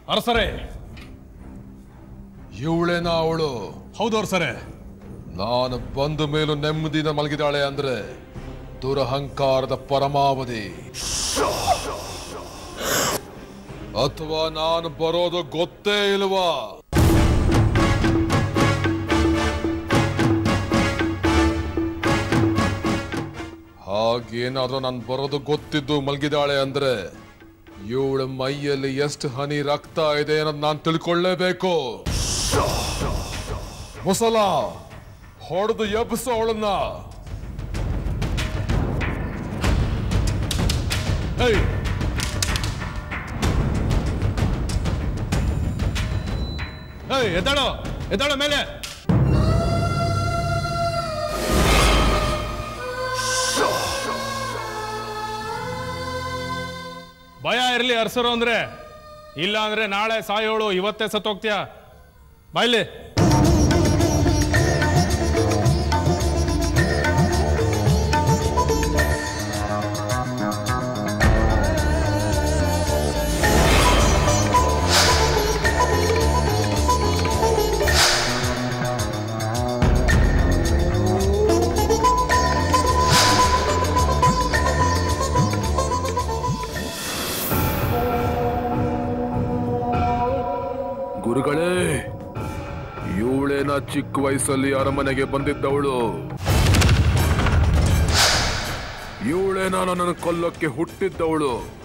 ಅರಸರೇ ಇವಳೇನ ಅವಳು ಹೌದು ಅರಸರೇ ನಾನು ಬಂದ ಮೇಲೂ ನೆಮ್ಮದಿನ ಮಲಗಿದಾಳೆ ಅಂದ್ರೆ ದುರಹಂಕಾರದ ಪರಮಾವಧಿ ಅಥವಾ ನಾನು ಬರೋದು ಗೊತ್ತೇ ಇಲ್ವಾ ಹಾಗೇನಾದ್ರೂ ನಾನು ಬರೋದು ಗೊತ್ತಿದ್ದು ಮಲಗಿದಾಳೆ ಅಂದ್ರೆ ಇವಳ ಮೈಯಲ್ಲಿ ಎಷ್ಟು ಹನಿ ರಕ್ತ ಇದೆ ಅನ್ನೋದು ನಾನು ತಿಳ್ಕೊಳ್ಳೇಬೇಕು ಮುಸಲ ಹೊಡೆದು ಎಬ್ಬಿಸು ಅವಳನ್ನ ಏಯ್! ಏಯ್ ಎದ್ದಾಳು ಎದ್ದಾಳು ಮೇಲೆ ಭಯ ಇರಲಿ ಅರಸರು ಅಂದ್ರೆ ಇಲ್ಲ ಅಂದ್ರೆ ನಾಳೆ ಸಾಯೋಳು ಇವತ್ತೇ ಸತ್ತೋಗ್ತೀಯ ಬಾಯ್ಲಿ ಗುರುಗಳೇ ಇವಳೇನ ಚಿಕ್ಕ ವಯಸ್ಸಲ್ಲಿ ಅರಮನೆಗೆ ಬಂದಿದ್ದವಳು ಇವಳೇನ ನನ್ನನ್ನು ಕೊಲ್ಲಕ್ಕೆ ಹುಟ್ಟಿದ್ದವಳು